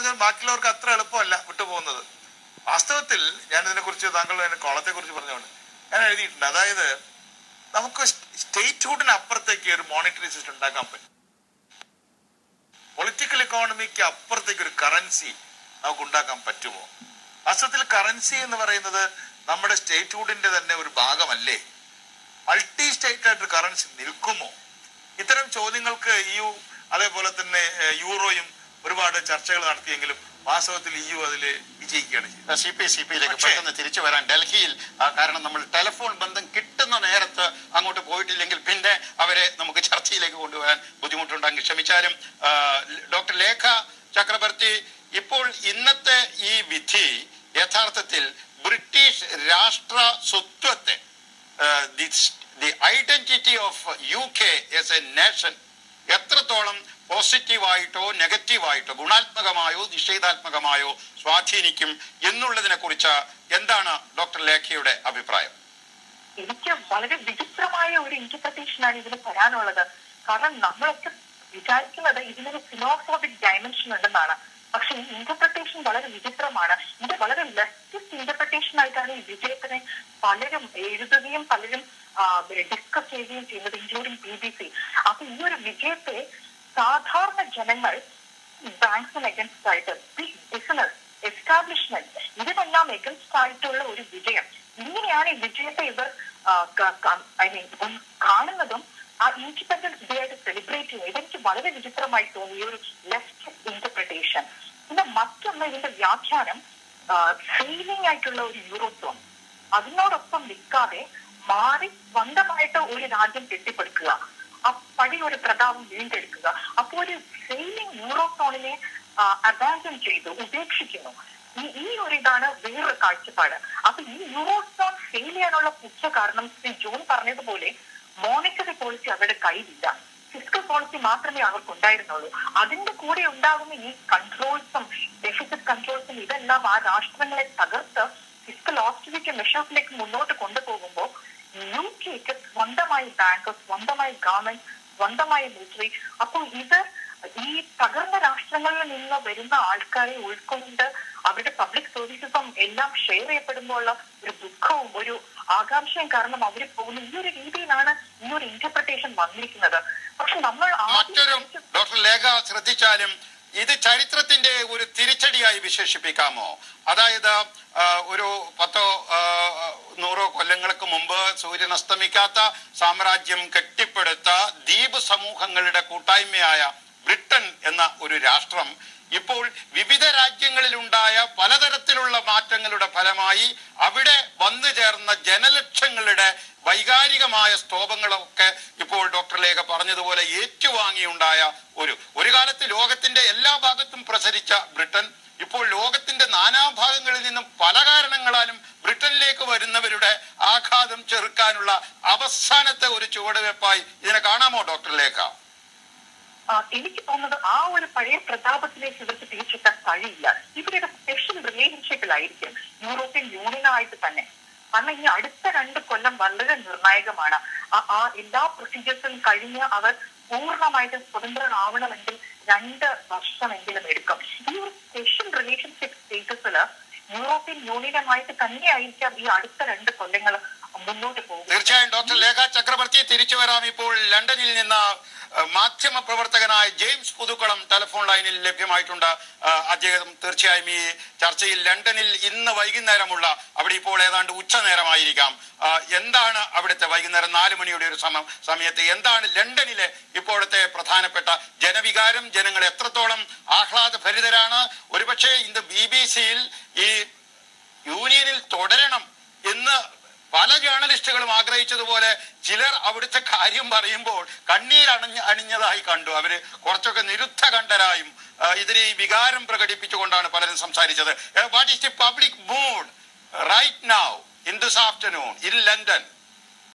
പറയുന്നത് ബാക്കിയുള്ളവർക്ക് അത്ര എളുപ്പമല്ല വിട്ടുപോകുന്നത് വാസ്തവത്തിൽ ഞാൻ ഇതിനെക്കുറിച്ച് താങ്കൾ എന്നെ കോളത്തെ കുറിച്ച് പറഞ്ഞുകൊണ്ട് ഞാൻ എഴുതിയിട്ടുണ്ട് അതായത് നമുക്ക് സ്റ്റേറ്റ്ഹുഡിന് അപ്പുറത്തേക്ക് ഒരു മോണിറ്ററി സിസ്റ്റം ഉണ്ടാക്കാൻ പറ്റും പൊളിറ്റിക്കൽ ഇക്കോണമിക്ക് അപ്പുറത്തേക്ക് ഒരു കറൻസി നമുക്ക് ഉണ്ടാക്കാൻ പറ്റുമോ വാസ്തവത്തിൽ കറൻസി എന്ന് പറയുന്നത് നമ്മുടെ സ്റ്റേറ്റ്ഹുഡിന്റെ തന്നെ ഒരു ഭാഗമല്ലേ മൾട്ടി സ്റ്റേറ്റ് ആയിട്ട് കറൻസി നിൽക്കുമോ ഇത്തരം ചോദ്യങ്ങൾക്ക് യു അതേപോലെ തന്നെ ഏഹ്, യൂറോയും ഒരുപാട് ചർച്ചകൾ നടത്തിയെങ്കിലും വാസ്തവത്തിൽ യു അതിൽ വിജയിക്കുകയാണ് ചെയ്തത് സി പി സി പിയിലേക്ക് പക്ഷേ- പെട്ടെന്ന് തിരിച്ചു വരാൻ ഡൽഹിയിൽ ആ, കാരണം നമ്മൾ ടെലിഫോൺ ബന്ധം കിട്ടുന്ന നേരത്ത് അങ്ങോട്ട് പോയിട്ടില്ലെങ്കിൽ പിന്നെ അവരെ നമുക്ക് ചർച്ചയിലേക്ക് കൊണ്ടുവരാൻ ബുദ്ധിമുട്ടുണ്ടെങ്കിൽ ക്ഷമിച്ചാലും ആ, ഡോക്ടർ ലേഖ ചക്രവർത്തി ഇപ്പോൾ ഇന്നത്തെ ഈ വിധി യഥാർത്ഥത്തിൽ ബ്രിട്ടീഷ് രാഷ്ട്ര സ്വത്വത്തെ the identity of U K as a nation എത്രത്തോളം പോസിറ്റീവായിട്ടോ നെഗറ്റീവായിട്ടോ ഗുണാത്മകമായോ നിഷേധാത്മകമായോ സ്വാധീനിക്കും എന്നുള്ളതിനെ കുറിച്ച് എന്താണ് ഡോക്ടർ ലേഖയുടെ അഭിപ്രായം എനിക്ക് വളരെ വിചിത്രമായ ഒരു ഇന്റർപ്രിട്ടേഷനാണ് ഇതിന് തരാനുള്ളത് കാരണം നമ്മളൊക്കെ വിചാരിക്കുന്നത് ഇതിനൊരു ഫിലോസോഫിക് ഡയമെൻഷൻ ഉണ്ടെന്നാണ് പക്ഷെ ഈ ഇന്റർപ്രിട്ടേഷൻ വളരെ വിചിത്രമാണ് ഇത് വളരെ ലെഫ്റ്റിസ്റ്റ് ഇന്റർപ്രിട്ടേഷൻ ആയിട്ടാണ് ഈ വിജയത്തിനെ പലരും എഴുതുകയും പലരും ഡിസ്കസ് ചെയ്യുകയും ചെയ്യുന്നത് ഇൻക്ലൂഡിംഗ് ബി ബി സി അപ്പൊ ഈ ഒരു വിജയത്തെ സാധാരണ ജനങ്ങൾ ബാങ്ക്സിന് അഗൻസ്റ്റ് ആയിട്ട് ബിഗ് ബിസിനസ് എസ്റ്റാബ്ലിഷ്മെന്റ് ഇതിനെല്ലാം എഗൻസ്റ്റ് ആയിട്ടുള്ള ഒരു വിജയം ഇങ്ങനെയാണ് ഈ വിജയത്തെ ഇവർ ഐ മീൻ കാണുന്നതും ആ ഇൻഡിപെൻഡൻസ് ഡേ ആയിട്ട് സെലിബ്രേറ്റ് ചെയ്യുന്നത് ഇതെനിക്ക് വളരെ വിചിത്രമായി തോന്നി ഈ ഒരു ലെഫ്റ്റ് ഇന്റർപ്രിട്ടേഷൻ പിന്നെ മറ്റൊന്ന് ഇതിന്റെ വ്യാഖ്യാനം ഫെയിലിംഗ് ആയിട്ടുള്ള ഒരു യൂറോസോൺ അതിനോടൊപ്പം നിൽക്കാതെ മാറി സ്വന്തമായിട്ട് ഒരു രാജ്യം കെട്ടിപ്പടുക്കുക ആ പഴയ ഒരു പ്രതാപം വീണ്ടെടുക്കുക അപ്പൊ ഒരു ഫെയിലിംഗ് യൂറോസോണിനെ അബാൻഡൻ ചെയ്തു ഉപേക്ഷിക്കുന്നു ഈ ഈ ഒരു ഇതാണ് വേറൊരു കാഴ്ചപ്പാട് അപ്പൊ ഈ യൂറോസോൺ ഫെയിൽ ചെയ്യാനുള്ള മുഖ്യ കാരണം ശ്രീ ജോൺ പറഞ്ഞതുപോലെ മോണിറ്ററി പോളിസി അവരുടെ കയ്യിലില്ല ഫിസിക്കൽ പോളിസി മാത്രമേ അവർക്ക് ഉണ്ടായിരുന്നുള്ളൂ അതിന്റെ കൂടെ ഉണ്ടാകുന്ന ഈ കൺട്രോൾസും ഡെഫിസിറ്റ് കൺട്രോൾസും ഇതെല്ലാം ആ രാഷ്ട്രങ്ങളെ തകർത്ത് ഫിസിക്കൽ ഓസ്റ്റിലിറ്റി മെഷേഴ്സിലേക്ക് മുന്നോട്ട് കൊണ്ടുപോകുമ്പോൾ യു കെക്ക് സ്വന്തമായി ബാങ്ക് സ്വന്തമായി ഗവൺമെന്റ് സ്വന്തമായി മിലിറ്ററി അപ്പോൾ ഇത് ഈ തകർന്ന രാഷ്ട്രങ്ങളിൽ നിന്ന് വരുന്ന ആൾക്കാരെ ഉൾക്കൊണ്ട് അവരുടെ പബ്ലിക് സർവീസസും എല്ലാം ഷെയർ ചെയ്യപ്പെടുമ്പോൾ ഒരു ദുഃഖവും ഒരു ആകാംക്ഷയും കാരണം അവർ പോകുന്ന ഈ ഒരു രീതിയിലാണ് ഈ ഒരു ഇന്റർപ്രിട്ടേഷൻ വന്നിരിക്കുന്നത് പക്ഷെ നമ്മൾ മറ്റൊരു ആദ്യം ഡോക്ടർ ലേഖ ശ്രദ്ധിച്ചാലും ഇത് ചരിത്രത്തിന്റെ ഒരു തിരിച്ചടിയായി വിശേഷിപ്പിക്കാമോ അതായത് ആ, ഒരു പത്തോ ആ, നൂറോ കൊല്ലങ്ങൾക്ക് മുമ്പ് സൂര്യൻ അസ്തമിക്കാത്ത സാമ്രാജ്യം കെട്ടിപ്പടുത്ത ദ്വീപ് സമൂഹങ്ങളുടെ കൂട്ടായ്മയായ ബ്രിട്ടൻ എന്ന ഒരു രാഷ്ട്രം ഇപ്പോൾ വിവിധ രാജ്യങ്ങളിലുണ്ടായ പലതരത്തിലുള്ള മാറ്റങ്ങളുടെ ഫലമായി അവിടെ വന്നു ചേർന്ന ജനലക്ഷങ്ങളുടെ വൈകാരികമായ സ്തോഭങ്ങളൊക്കെ ഇപ്പോൾ ഡോക്ടർ ലേഖ പറഞ്ഞതുപോലെ ഏറ്റുവാങ്ങിയുണ്ടായ ഒരു ഒരു കാലത്ത് ലോകത്തിന്റെ എല്ലാ ഭാഗത്തും പ്രസരിച്ച ബ്രിട്ടൻ ഇപ്പോൾ ലോകത്തിന്റെ നാനാഭാഗങ്ങളിൽ നിന്നും പല കാരണങ്ങളാലും ബ്രിട്ടനിലേക്ക് വരുന്നവരുടെ ആഘാതം ചെറുക്കാനുള്ള അവസാനത്തെ ഒരു ചുവടുവെപ്പായി ഇതിനെ കാണാമോ ഡോക്ടർ ലേഖ ആ, എനിക്ക് തോന്നുന്നത് ആ ഒരു പഴയ പ്രതാപത്തിലേക്ക് ഇവർക്ക് തിരിച്ചെത്താൻ കഴിയില്ല ഇവരുടെ സ്പെഷ്യൽ റിലേഷൻഷിപ്പിലായിരിക്കും യൂറോപ്യൻ യൂണിയനായിട്ട് തന്നെ കാരണം ഈ അടുത്ത രണ്ട് കൊല്ലം വളരെ നിർണായകമാണ് ആ- ആ എല്ലാ പ്രൊസീജിയേഴ്സും കഴിഞ്ഞ് അവർ പൂർണ്ണമായിട്ട് സ്വതന്ത്രരാവണമെങ്കിൽ രണ്ട് വർഷമെങ്കിലും എടുക്കും ഈ ഒരു സ്പെഷ്യൽ റിലേഷൻഷിപ്പ് സ്റ്റേറ്റസിൽ യൂറോപ്യൻ യൂണിയനുമായിട്ട് തന്നെയായിരിക്കാം ഈ അടുത്ത രണ്ട് കൊല്ലങ്ങൾ മുന്നോട്ട് പോകുന്നത് തീർച്ചയായും ഡോക്ടർ ലേഖ ചക്രവർത്തി തിരിച്ചു വരാം ഇപ്പോൾ ലണ്ടനിൽ നിന്ന് അഹ്, മാധ്യമ പ്രവർത്തകനായ ജെയിംസ് പുതുക്കുളം ടെലിഫോൺ ലൈനിൽ ലഭ്യമായിട്ടുണ്ട് അഹ്, അദ്ദേഹം തീർച്ചയായും ഈ ചർച്ചയിൽ ലണ്ടനിൽ ഇന്ന് വൈകുന്നേരമുള്ള അവിടെ ഇപ്പോൾ ഏതാണ്ട് ഉച്ച നേരമായിരിക്കാം അഹ്, എന്താണ് അവിടുത്തെ വൈകുന്നേരം നാല് മണിയുടെ ഒരു സമ സമയത്ത് എന്താണ് ലണ്ടനിലെ ഇപ്പോഴത്തെ പ്രധാനപ്പെട്ട ജനവികാരം ജനങ്ങൾ എത്രത്തോളം ആഹ്ലാദഭരിതരാണ് ഒരുപക്ഷെ ഇന്ന് ബി ബി സിയിൽ ഈ യൂണിയനിൽ തുടരണം എന്ന് പല ജേർണലിസ്റ്റുകളും ആഗ്രഹിച്ചതുപോലെ ചിലർ അവിടുത്തെ കാര്യം പറയുമ്പോൾ കണ്ണീരണിഞ്ഞ അണിഞ്ഞതായി കണ്ടു അവര് കുറച്ചൊക്കെ നിരുദ്ധ കണ്ഠരായും ആ, ഇതിന് ഈ വികാരം പ്രകടിപ്പിച്ചുകൊണ്ടാണ് പലരും സംസാരിച്ചത് what is the public mood right now in this afternoon in London